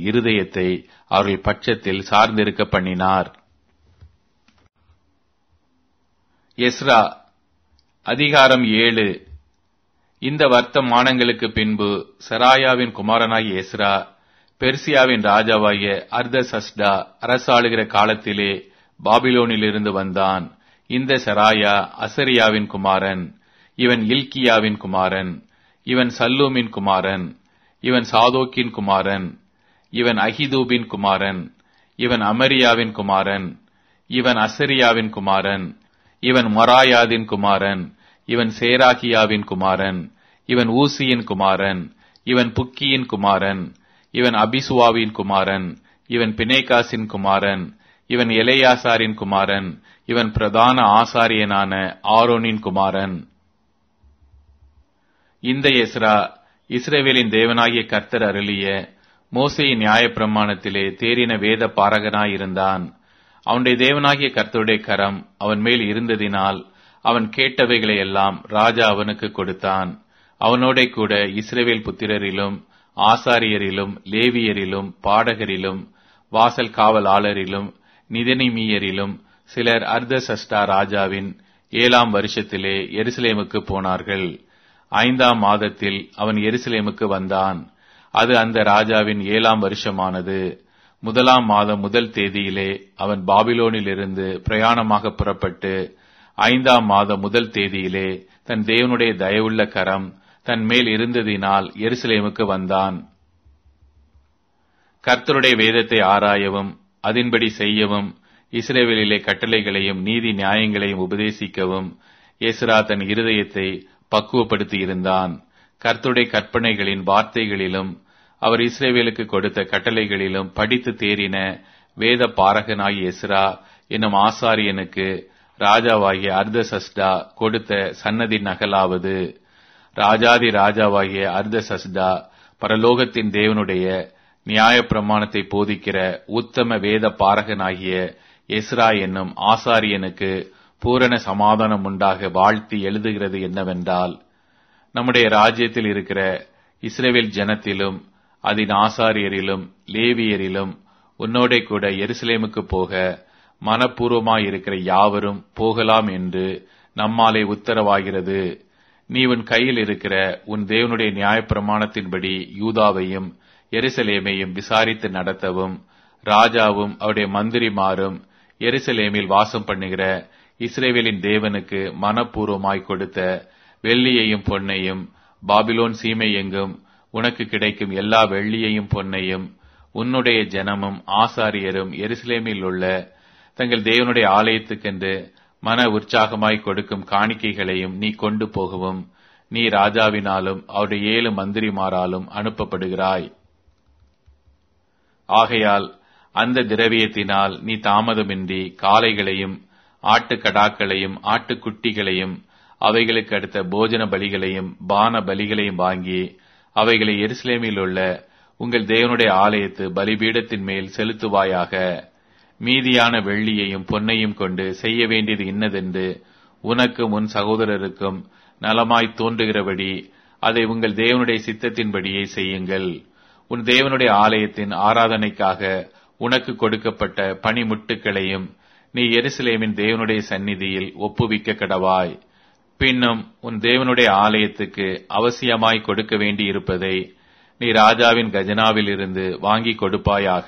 இருதயத்தை அவர்கள் பட்சத்தில் சார்ந்திருக்க பண்ணினார் எஸ்ரா அதிகாரம் ஏழு இந்த வர்த்தமானங்களுக்கு பின்பு சராயாவின் குமாரனாகிய எஸ்ரா பெர்சியாவின் ராஜாவாகிய அர்தசஸ்டா அரசாளுகிற காலத்திலே பாபிலோனிலிருந்து வந்தான் இந்த சராயா அசரியாவின் குமாரன் இவன் இல்கியாவின் குமாரன் இவன் சல்லூமின் குமாரன் இவன் சாதோக்கின் குமாரன் இவன் அகிதூபின் குமாரன் இவன் அமரியாவின் குமாரன் இவன் அசரியாவின் குமாரன் இவன் மொராயாதின் குமாரன் இவன் சேராகியாவின் குமாரன் இவன் ஊசியின் குமாரன் இவன் புக்கியின் குமாரன் இவன் அபிசுவாவின் குமாரன் இவன் பிணைகாசின் குமாரன் இவன் எலையாசாரின் குமாரன் இவன் பிரதான ஆசாரியனான ஆரோனின் குமாரன் இந்த எஸ்ரா இஸ்ரேவேலின் தேவனாகிய கர்த்தர் அருளிய மோசையின் நியாயப்பிரமாணத்திலே தேறின வேத பாரகனாயிருந்தான் அவனுடைய தேவனாகிய கர்த்தருடைய கரம் அவன் மேல் இருந்ததினால் அவன் கேட்டவைகளை எல்லாம் ராஜா அவனுக்கு கொடுத்தான் அவனோட கூட இஸ்ரேவேல் புத்திரரிலும் ஆசாரியரிலும் லேவியரிலும் பாடகரிலும் வாசல் காவலாளரிலும் நிதனிமீயரிலும் சிலர் அர்தசஷ்டா ராஜாவின் ஏழாம் வருஷத்திலே எருசலேமுக்கு போனார்கள் ஐந்தாம் மாதத்தில் அவன் எருசலேமுக்கு வந்தான் அது அந்த ராஜாவின் ஏழாம் வருஷமானது முதலாம் மாதம் முதல் தேதியிலே அவன் பாபிலோனிலிருந்து பிரயாணமாக புறப்பட்டு ஐந்தாம் மாதம் முதல் தேதியிலே தன் தேவனுடைய தயவுள்ள கரம் தன் மேல் இருந்ததினால் எருசலேமுக்கு வந்தான் கர்த்தருடைய வேதத்தை ஆராயவும் அதன்படி செய்யவும் இஸ்ரேவேலிலே கட்டளைகளையும் நீதி நியாயங்களையும் உபதேசிக்கவும் எஸ்ரா தன் இருதயத்தை பக்குவப்படுத்தி இருந்தான் கர்த்தருடைய கற்பனைகளின் வார்த்தைகளிலும் அவர் இஸ்ரேவேலுக்கு கொடுத்த கட்டளைகளிலும் படித்து தேறின வேத பாரகனாகிய எஸ்ரா என்னும் ஆசாரியனுக்கு ராஜாவாகிய அர்தசஸ்டா கொடுத்த சன்னதி நகலாவது ராஜாதி ராஜாவாகிய அர்தசஸ்டா பரலோகத்தின் தேவனுடைய நியாய பிரமாணத்தை போதிக்கிற உத்தம வேத பாரகனாகிய எஸ்ரா என்னும் ஆசாரியனுக்கு பூரண சமாதானம் உண்டாக வாழ்த்தி எழுதுகிறது என்னவென்றால் நம்முடைய ராஜ்யத்தில் இருக்கிற இஸ்ரேவேல் ஜனத்திலும் அதன் ஆசாரியரிலும் லேவியரிலும் உன்னோட கூட எருசலேமுக்கு போக மனப்பூர்வமாயிருக்கிற யாவரும் போகலாம் என்று நம்மாலே உத்தரவாகிறது நீ உன் கையில் இருக்கிற உன் தேவனுடைய நியாயப்பிரமாணத்தின்படி யூதாவையும் எருசலேமையும் விசாரித்து நடத்தவும் ராஜாவும் அவருடைய மந்திரிமாரும் எருசலேமில் வாசம் பண்ணுகிற இஸ்ரேவேலின் தேவனுக்கு மனப்பூர்வமாய் கொடுத்த வெள்ளியையும் பொன்னையும் பாபிலோன் சீமை எங்கும் உனக்கு கிடைக்கும் எல்லா வெள்ளியையும் பொன்னையும் உன்னுடைய ஜனமும் ஆசாரியரும் எருசலேமில் உள்ள தங்கள் தேவனுடைய ஆலயத்துக்கென்று மன உற்சாகமாய் கொடுக்கும் காணிக்கைகளையும் நீ கொண்டு போகவும் நீ ராஜாவினாலும் அவருடைய ஏழு மந்திரிமாராலும் அனுப்பப்படுகிறாய் ஆகையால் அந்த திரவியத்தினால் நீ தாமதமின்றி காளைகளையும் ஆட்டுக்கடாக்களையும் ஆட்டுக்குட்டிகளையும் அவைகளுக்கு அடுத்த போஜன பலிகளையும் பான பலிகளையும் வாங்கி அவைகளை எருசலேமில் உள்ள உங்கள் தேவனுடைய ஆலயத்து பலிபீடத்தின் மேல் செலுத்துவாயாக மீதியான வெள்ளியையும் பொன்னையும் கொண்டு செய்ய வேண்டியது இன்னதென்று உனக்கும் உன் சகோதரருக்கும் நலமாய் தோன்றுகிறபடி அதை உங்கள் தேவனுடைய சித்தத்தின்படியே செய்யுங்கள் உன் தேவனுடைய ஆலயத்தின் ஆராதனைக்காக உனக்கு கொடுக்கப்பட்ட பனிமுட்டுக்களையும் நீ எருசலேமின் தேவனுடைய சந்நிதியில் ஒப்புவிக்க கடவாய் பின்னும் உன் தேவனுடைய ஆலயத்துக்கு அவசியமாய் கொடுக்க வேண்டி இருப்பதை நீ ராஜாவின் கஜனாவில் இருந்து வாங்கி கொடுப்பாயாக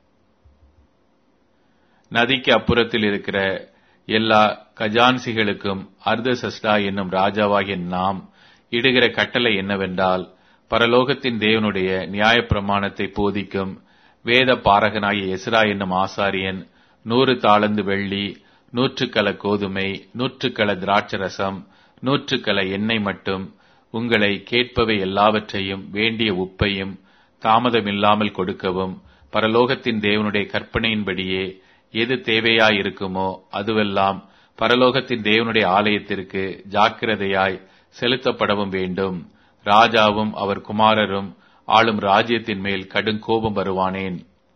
நதிக்கு அப்புறத்தில் இருக்கிற எல்லா கஜான்சிகளுக்கும் அர்தசஷ்டா என்னும் ராஜாவாகிய நாம் இடுகிற கட்டளை என்னவென்றால் பரலோகத்தின் தேவனுடைய நியாயப்பிரமாணத்தை போதிக்கும் வேத பாரகனாகிய எஸ்ரா என்னும் ஆசாரியன் நூறு தாளந்து வெள்ளி நூற்றுக்கள கோதுமை நூற்றுக்கள திராட்சரசம் நூற்றுக்கள எண்ணெய் மட்டும் உங்களை கேட்பவை எல்லாவற்றையும் வேண்டிய உப்பையும் தாமதமில்லாமல் கொடுக்கவும் பரலோகத்தின் தேவனுடைய கற்பனையின்படியே எது தேவையாயிருக்குமோ அதுவெல்லாம் பரலோகத்தின் தேவனுடைய ஆலயத்திற்கு ஜாக்கிரதையாய் செலுத்தப்படவும் வேண்டும் ராஜாவும் அவர் குமாரரும் ஆளும் ராஜ்யத்தின் மேல் கடும் கோபம் வருவானேன்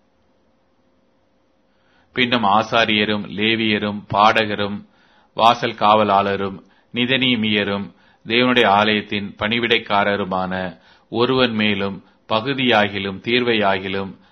பின்னும் ஆசாரியரும் லேவியரும் பாடகரும் வாசல் காவலாளரும் நிதனீமியரும் தேவனுடைய ஆலயத்தின் பணிவிடைக்காரருமான ஒருவன் மேலும் பகுதியாகிலும் தீர்வையாகிலும்